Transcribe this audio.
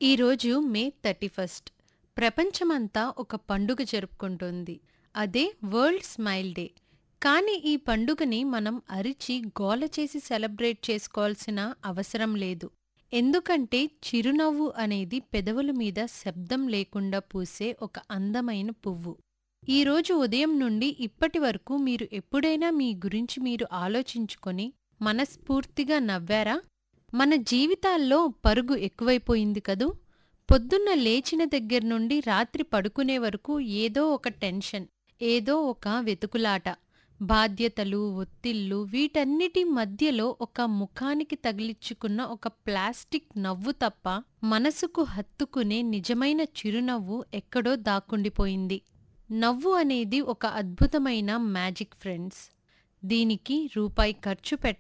ఈరోజు May thirty first ప్రపంచమంతా ఒక పండుగ జరుపుకుంటోంది అదే వరల్డ్ స్మైల్ డే కానీ ఈ పండుగని మనం అరిచి గోల చేసి సెలబ్రేట్ చేసుకోవాల్సిన అవసరం లేదు ఎందుకంటే చిరునవ్వు అనేది పెదవుల మీద శబ్దం లేకుండా పూసే ఒక అందమైన పువ్వు ఈరోజు ఉదయం నుండి ఇప్పటి వరకు మీరు ఎప్పుడైనా మీ గురించి మీరు ఆలోచించుకొని మనస్ఫూర్తిగా నవ్వారా మన జీవితాల్లో పరుగు ఎక్కువైపోయింది కదూ పొద్దున్న లేచిన దగ్గర నుండి రాత్రి పడుకునే వరకు ఏదో ఒక టెన్షన్ ఏదో ఒక వెతుకులాట బాధ్యతలు ఒత్తిళ్ళు వీటన్నిటి మధ్యలో ఒక ముఖానికి తగిలించుకున్న ఒక ప్లాస్టిక్ నవ్వు తప్ప మనసుకు హత్తుకునే నిజమైన చిరునవ్వు ఎక్కడో దాక్కుండిపోయింది నవ్వు అనేది ఒక అద్భుతమైన మ్యాజిక్ ఫ్రెండ్స్ దీనికి రూపాయి ఖర్చు పెట్ట